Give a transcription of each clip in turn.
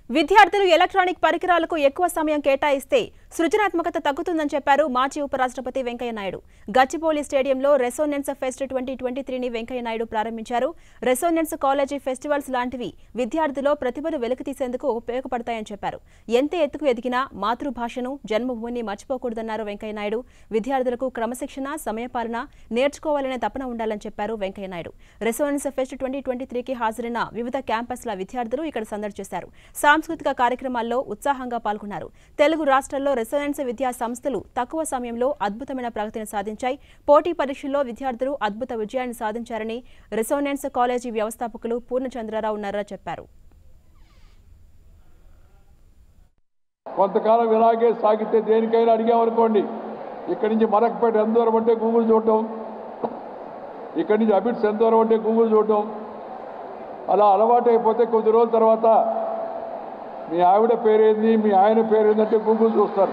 విద్యార్థులు ఎలక్ట్రానిక్ పరికరాలకు ఎక్కువ సమయం కేటాయిస్తే సృజనాత్మకత తగ్గుతుందని చెప్పారు మాజీ ఉపరాష్ట్రపతి వెంకయ్యనాయుడు గచ్చిబౌలి స్టేడియంలో రెసోనెన్స్ ఫెస్ట్ ట్వంటీ ట్వంటీ త్రీని వెంకయ్యనాయుడు ప్రారంభించారు రెసోనెన్స్ కాలేజీ ఫెస్టివల్స్ లాంటివి విద్యార్థుల్లో ప్రతిభను వెలికితీసేందుకు ఉపయోగపడతాయని చెప్పారు ఎంత ఎత్తుకు ఎదిగినా మాతృభాషను జన్మభూమిని మర్చిపోకూడదన్నారు వెంకయ్యనాయుడు విద్యార్థులకు క్రమశిక్షణ సమయపాలన నేర్చుకోవాలనే తపన ఉండాలని చెప్పారు Venkaiah Naidu resonance fest twenty twenty త్రీకి హాజరైన వివిధ క్యాంపస్ల విద్యార్థులు ఇక్కడ సందడి చేశారు సాంస్కృతిక కార్యక్రమాల్లో ఉత్సాహంగా పాల్గొన్నారు తెలుగు రాష్ట్రాల్లో రెసోనెన్స్ విద్యా సంస్థలు తక్కువ సమయంలో అద్భుతమైన ప్రగతిని సాధించాయి పోటీ పరీక్షల్లో విద్యార్థులు అద్భుత విజయాన్ని సాధించారని రెసోనెన్స్ కాలేజీ వ్యవస్థాపకులు పూర్ణచంద్రరావు నర్రా చెప్పారు కొంతకాలం ఇలాగే సాగితే దేనికైనా అడిగామనుకోండి ఇక్కడి నుంచి మరకపేట ఎంత దూరం అంటే గూగుల్ చూడటం ఇక్కడి నుంచి అబిట్స్ ఎంత దూరం అంటే గూగుల్ చూడటం అలా అలవాటు అయిపోతే కొద్ది రోజుల తర్వాత మీ ఆవిడ పేరేంది మీ ఆయన పేరేంది అంటే గూగుల్ చూస్తారు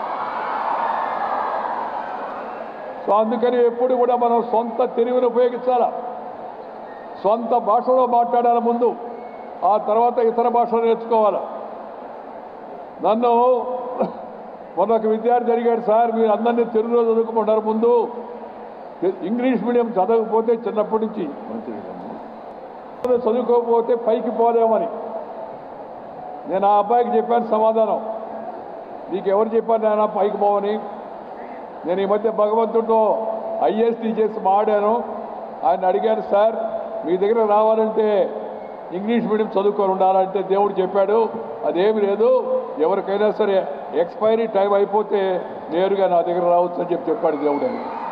సో అందుకని ఎప్పుడు కూడా మనం సొంత తెలివిని ఉపయోగించాలా సొంత భాషలో మాట్లాడాలి ముందు ఆ తర్వాత ఇతర భాషలు నేర్చుకోవాలి నన్ను మొన్న ఒక విద్యార్థి అడిగాడు సార్ మీరు అందరినీ తెలుగులో చదువుకుంటారు ముందు ఇంగ్లీష్ మీడియం చదవకపోతే చిన్నప్పటి నుంచి చదువుకోకపోతే పైకి పోలేమని నేను ఆ అబ్బాయికి చెప్పాను సమాధానం నీకు ఎవరు చెప్పారు నాయన పైకి పోవని నేను ఈ మధ్య భగవంతుడితో ఐఎస్టీ చేసి మాడాను ఆయన అడిగాను సార్ మీ దగ్గర రావాలంటే ఇంగ్లీష్ మీడియం చదువుకొని ఉండాలంటే దేవుడు చెప్పాడు అదేమి లేదు ఎవరికైనా సరే ఎక్స్పైరీ టైం అయిపోతే నేరుగా నా దగ్గర రావచ్చు అని చెప్పి చెప్పాడు దేవుడు అని